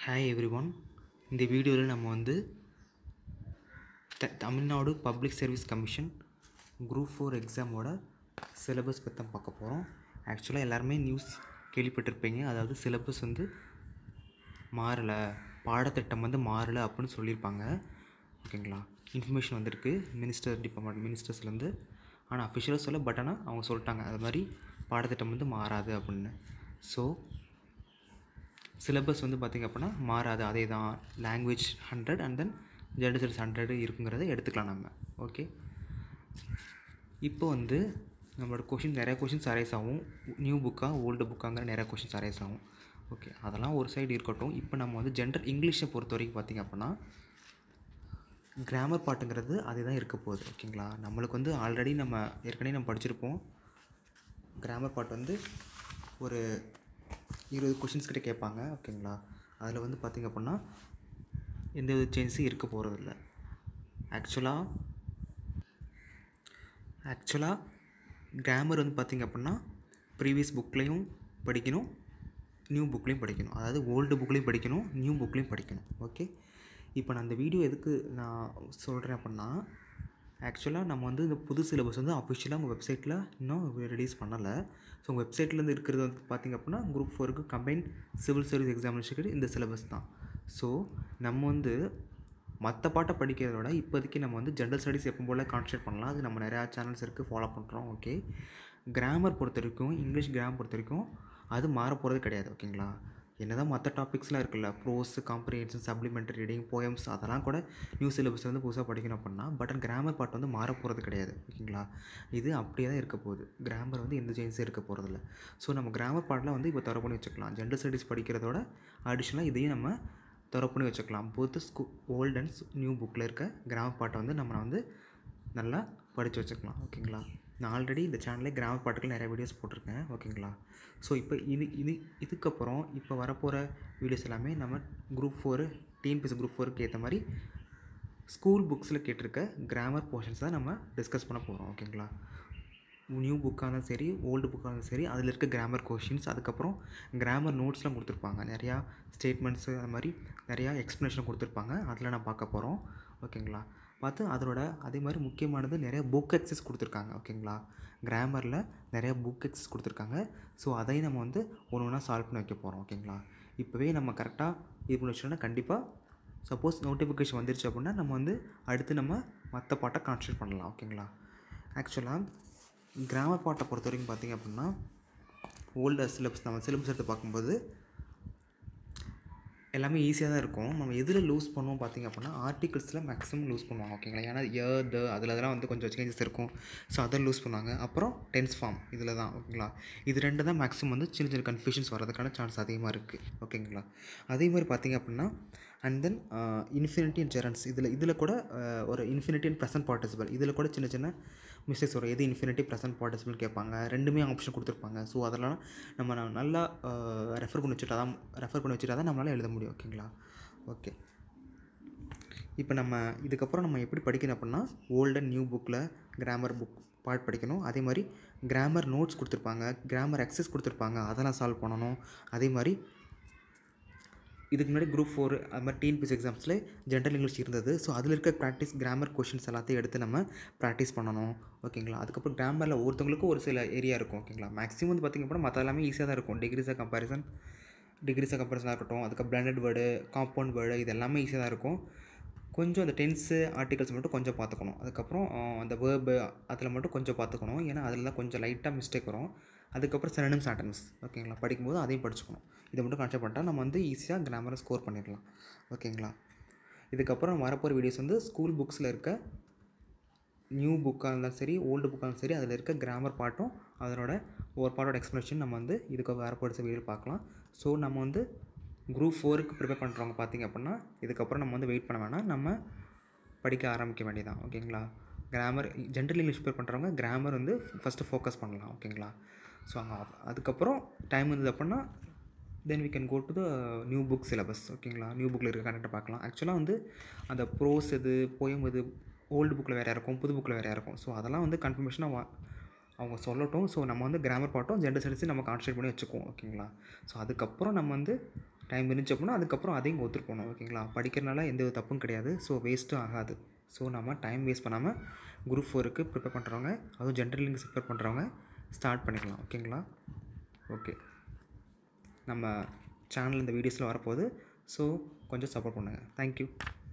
hi every one இந்த வீடியோவில் நம்ம வந்து the Tamil Nadu public service commission group four எக்ஸாமோட சிலபஸ் பற்றி தான் பார்க்க போகிறோம் ஆக்சுவலாக எல்லாருமே நியூஸ் கேள்விப்பட்டிருப்பீங்க அதாவது சிலபஸ் வந்து மாறலை பாடத்திட்டம் வந்து மாறலை அப்படின்னு சொல்லியிருப்பாங்க ஓகேங்களா இன்ஃபர்மேஷன் வந்திருக்கு மினிஸ்டர் டிபார்ட்மெண்ட் மினிஸ்டர்ஸ்லேருந்து ஆனால் அஃபிஷியலாக சொல்ல பட் ஆனால் அவங்க சொல்லிட்டாங்க அது மாதிரி பாடத்திட்டம் வந்து மாறாது அப்படின்னு ஸோ சிலபஸ் வந்து பார்த்திங்க அப்படின்னா மாறாது அதே தான் language hundred and then gender studies hundred இருக்குங்கிறத எடுத்துக்கலாம் நம்ம ஓகே இப்போ வந்து நம்மளோட கொஷின் நிறைய கொஷின்ஸ் அரைஸ் ஆகும் நியூ புக்காக ஓல்டு புக்காங்கிற நிறைய கொஷின்ஸ் அரைஸ் ஆகும் ஓகே அதெல்லாம் ஒரு சைடு இருக்கட்டும் இப்போ நம்ம வந்து ஜென்ரல் இங்கிலீஷை பொறுத்த வரைக்கும் பார்த்திங்க அப்படின்னா கிராமர் பாட்டுங்கிறது அதே தான் இருக்க போகுது ஓகேங்களா நம்மளுக்கு வந்து ஆல்ரெடி நம்ம ஏற்கனவே நம்ம படிச்சிருப்போம் கிராமர் பாட் வந்து ஒரு இருபது கொஷின்ஸ் கிட்ட கேட்பாங்க ஓகேங்களா அதில் வந்து பார்த்திங்க அப்படின்னா எந்த வித சேஞ்சஸும் இருக்க போகிறதில்ல ஆக்சுவலாக ஆக்சுவலாக கிராமர் வந்து பார்த்திங்க அப்படின்னா ப்ரீவியஸ் புக்லேயும் படிக்கணும் நியூ புக்லேயும் படிக்கணும் அதாவது ஓல்டு புக்லேயும் படிக்கணும் நியூ புக்லேயும் படிக்கணும் ஓகே இப்போ நான் அந்த வீடியோ எதுக்கு நான் சொல்கிறேன் அப்படின்னா ஆக்சுவலாக நம்ம வந்து இந்த புது சிலபஸ் வந்து அஃபிஷியலாக உங்கள் வெப்சைட்டில் இன்னும் ரிலீஸ் பண்ணலை ஸோ உங்கள் வெப்சைட்லேருந்து இருக்கிறது வந்து பார்த்திங்க அப்படின்னா குரூப் ஃபோருக்கு கம்பைன் சிவில் சர்வீஸ் எக்ஸாமினேஷனுக்கு இந்த சிலபஸ் தான் ஸோ நம்ம வந்து மற்ற பாட்டை படிக்கிறத விட இப்போதைக்கு நம்ம வந்து ஜென்ரல் ஸ்டடீஸ் எப்போ போல் கான்சன்ட்ரேட் பண்ணலாம் அது நம்ம நிறையா சேனல்ஸ் இருக்குது ஃபாலோ பண்ணுறோம் ஓகே கிராமர் பொறுத்த வரைக்கும் இங்கிலீஷ் கிராமர் பொறுத்த வரைக்கும் அது மாற போகிறது கிடையாது ஓகேங்களா என்ன தான் மற்ற டாபிக்ஸ்லாம் இருக்குல்ல prose comprehension supplementary reading poems அதெல்லாம் கூட நியூ சிலபஸ் வந்து புதுசாக படிக்கணும் அப்படின்னா பட் கிராமர் பார்ட் வந்து மாற போகிறது கிடையாது ஓகேங்களா இது அப்படியே தான் இருக்க போகுது கிராமர் வந்து எந்த சேஞ்சஸும் இருக்க போகிறதில்ல ஸோ நம்ம கிராமர் பார்ட்டில் வந்து இப்போ தர பண்ணி வச்சுக்கலாம் ஜென்ரல் ஸ்டடீஸ் படிக்கிறதோட அடிஷ்னலாக இதையும் நம்ம தர பண்ணி வச்சுக்கலாம் போத்து ஸ்கூ ஓல்ட் அண்ட் நியூ புக்கில் இருக்க கிராமர் பாட்டை வந்து நம்ம வந்து நல்லா படித்து வச்சுக்கலாம் ஓகேங்களா நான் ஆல்ரெடி இந்த சேனலில் கிராம பாட்டுகள் நிறைய வீடியோஸ் போட்டிருக்கேன் ஓகேங்களா ஸோ இப்போ இது இது இதுக்கப்புறம் இப்போ வரப்போகிற வீடியோஸ் எல்லாமே நம்ம குரூப் ஃபோரு டிஎன்பிஎஸ் குரூப் ஃபோருக்கு ஏற்ற மாதிரி ஸ்கூல் புக்ஸில் கேட்டிருக்க கிராமர் போர்ஷன்ஸ் தான் நம்ம டிஸ்கஸ் பண்ண போகிறோம் ஓகேங்களா நியூ புக்காக இருந்தாலும் சரி ஓல்டு புக்காக இருந்தாலும் சரி அதில் இருக்க கிராமர் கொஷின்ஸ் அதுக்கப்புறம் கிராமர் நோட்ஸ்லாம் கொடுத்துருப்பாங்க நிறையா ஸ்டேட்மெண்ட்ஸு அது மாதிரி நிறையா எக்ஸ்ப்ளனேஷன் கொடுத்துருப்பாங்க அதில் நான் பார்க்க போகிறோம் ஓகேங்களா பார்த்து அதோட அதே மாதிரி முக்கியமானது நிறைய புக் எக்ஸஸ் கொடுத்துருக்காங்க ஓகேங்களா கிராமரில் நிறைய புக் எக்ஸஸ் கொடுத்துருக்காங்க ஸோ அதையும் நம்ம வந்து ஒன்று ஒன்றா சால்வ் பண்ணி வைக்க போகிறோம் ஓகேங்களா இப்போவே நம்ம கரெக்டாக இது பண்ணி வச்சோம்னா கண்டிப்பாக சப்போஸ் நோட்டிஃபிகேஷன் வந்துருச்சு அப்படின்னா நம்ம வந்து அடுத்து நம்ம மற்ற பாட்டை கான்சன்ட்ரேட் பண்ணலாம் ஓகேங்களா ஆக்சுவலாக கிராம பாட்டை பொறுத்த வரைக்கும் பார்த்திங்க அப்படின்னா ஓல்டு சிலபஸ் நம்ம சிலபஸ் எடுத்து பார்க்கும்போது எல்லாமே ஈஸியாக தான் இருக்கும் நம்ம எதில் லூஸ் பண்ணுவோம் பார்த்திங்க அப்படின்னா ஆர்டிகல்ஸில் மேக்ஸிமம் லூஸ் பண்ணுவாங்க ஓகேங்களா ஏன்னா ஏ த அதில் அதெல்லாம் வந்து கொஞ்சம் சேஞ்சஸ் இருக்கும் ஸோ அதை லூஸ் பண்ணுவாங்க அப்புறம் டென்ஸ் ஃபார்ம் இதில் தான் ஓகேங்களா இது ரெண்டு தான் மேக்ஸிமம் வந்து சின்ன சின்ன கன்ஃபியூஷன்ஸ் வரதுக்கான சான்ஸ் அதிகமாக இருக்குது ஓகேங்களா அதே மாதிரி பார்த்திங்க அப்படின்னா and then infinity and gerunds இதில் இதில் கூட ஒரு இன்ஃபினிட்டி அண்ட் ப்ரெசன்ட் பார்ட்டிசிபல் இதில் கூட சின்ன சின்ன மிஸ்டேக்ஸ் வரும் எது இன்ஃபினிட்டி ப்ரெசன்ட் பார்ட்டிசிபல் கேட்பாங்க ரெண்டுமே ஆப்ஷன் கொடுத்துருப்பாங்க ஸோ அதெல்லாம் நம்ம நல்லா ரெஃபர் பண்ணி வச்சுட்டா தான் ரெஃபர் பண்ணி வச்சுட்டா தான் நம்மளால் எழுத முடியும் ஓகேங்களா ஓகே இப்போ நம்ம இதுக்கப்புறம் நம்ம எப்படி படிக்கணும் அப்படின்னா ஓல்டு அண்ட் நியூ புக்கில் கிராமர் புக் பார்ட் படிக்கணும் அதே மாதிரி கிராமர் நோட்ஸ் கொடுத்துருப்பாங்க கிராமர் எக்ஸஸ் கொடுத்துருப்பாங்க அதெல்லாம் சால்வ் பண்ணணும் அதே மாதிரி இதுக்கு முன்னாடி குரூப் ஃபோர் அது மாதிரி டிஎன்பிஎஸ் எக்ஸாம்ஸில் ஜென்ரல் இங்கிலீஷ் இருந்தது ஸோ அதில் இருக்க ப்ராக்டிஸ் கிராமர் கொஷின்ஸ் எல்லாத்தையும் எடுத்து நம்ம ப்ராக்டிஸ் பண்ணணும் ஓகேங்களா அதுக்கப்புறம் கிராமரில் ஒருத்தவங்களுக்கும் ஒரு சில ஏரியா இருக்கும் ஓகேங்களா மேக்ஸிமம் வந்து பார்த்திங்க அப்படின்னா மற்ற எல்லாமே ஈஸியாக தான் இருக்கும் டிகிரிஸாக கம்பேரிசன் டிகிரிஸாக கம்பேரிசனாக இருக்கட்டும் அதுக்கு பிளாண்டட் வேர்டு காம்பவுண்ட் வேர்டு இது எல்லாமே ஈஸியாக தான் இருக்கும் கொஞ்சம் அந்த டென்ஸு ஆர்டிகல்ஸ் மட்டும் கொஞ்சம் பார்த்துக்கணும் அதுக்கப்புறம் அந்த வேர்பு அதில் மட்டும் கொஞ்சம் பார்த்துக்கணும் ஏன்னா அதில் தான் கொஞ்சம் லைட்டாக மிஸ்டேக் வரும் அதுக்கப்புறம் சினனிம்ஸ் ஆட்டம்ஸ் ஓகேங்களா படிக்கும்போது அதையும் படிச்சுக்கணும் இதை மட்டும் கான்செப்ட் பண்ணிட்டா நம்ம வந்து ஈஸியாக கிராமரை ஸ்கோர் பண்ணிடலாம் ஓகேங்களா இதுக்கப்புறம் வரப்போகிற வீடியோஸ் வந்து ஸ்கூல் புக்ஸில் இருக்க நியூ புக்காக இருந்தாலும் சரி ஓல்டு புக்காக இருந்தாலும் சரி அதில் இருக்க கிராமர் பாட்டும் அதனோட ஒரு பாட்டோட எக்ஸ்ப்ளனேஷன் நம்ம வந்து இதுக்கு வரப்போகிற வீடியோ பார்க்கலாம் ஸோ நம்ம வந்து குரூப் ஃபோருக்கு ப்ரிப்பேர் பண்ணுறவங்க பார்த்திங்க அப்படின்னா இதுக்கப்புறம் நம்ம வந்து வெயிட் பண்ண வேணாம் நம்ம படிக்க ஆரம்பிக்க வேண்டியதான் ஓகேங்களா கிராமர் ஜென்ரல் இங்கிலீஷ் ப்ரிப்பேர் பண்ணுறவங்க கிராமர் வந்து ஃபஸ்ட்டு ஃபோக்கஸ் பண்ணலாம் ஓகேங்களா ஸோ அங்கே அதுக்கப்புறம் டைம் இருந்தது அப்படின்னா then we can go to the new book syllabus ஓகேங்களா நியூ புக்கில் இருக்க கண்டென்ட்டை பார்க்கலாம் ஆக்சுவலாக வந்து அந்த ப்ரோஸ் இது போயம் இது ஓல்டு புக்கில் வேறு இருக்கும் புது புக்கில் வேறு இருக்கும் ஸோ அதெல்லாம் வந்து கன்ஃபர்மேஷனாக அவங்க சொல்லட்டும் ஸோ நம்ம வந்து கிராமர் பாட்டும் ஜெண்டர் ஸ்டடிஸும் நம்ம கான்சன்ட்ரேட் பண்ணி வச்சுக்குவோம் ஓகேங்களா ஸோ அதுக்கப்புறம் நம்ம வந்து டைம் இருந்துச்சு அப்படின்னா அதுக்கப்புறம் அதையும் ஒத்துட்டு போகணும் ஓகேங்களா படிக்கிறனால எந்த ஒரு தப்பும் கிடையாது ஸோ வேஸ்ட்டும் ஆகாது ஸோ நம்ம டைம் வேஸ்ட் பண்ணாமல் குரூப் ஃபோருக்கு ப்ரிப்பேர் பண்ணுறவங்க அதுவும் ஜென்ரல் இங்கிலீஷ் ப்ரிப்பேர் பண்ணுறவங்க ஸ்டார்ட் பண்ணிக்கலாம் ஓகேங்களா ஓகே நம்ம சேனல் இந்த வீடியோஸில் வரப்போகுது ஸோ கொஞ்சம் சப்போர்ட் பண்ணுங்கள் தேங்க்யூ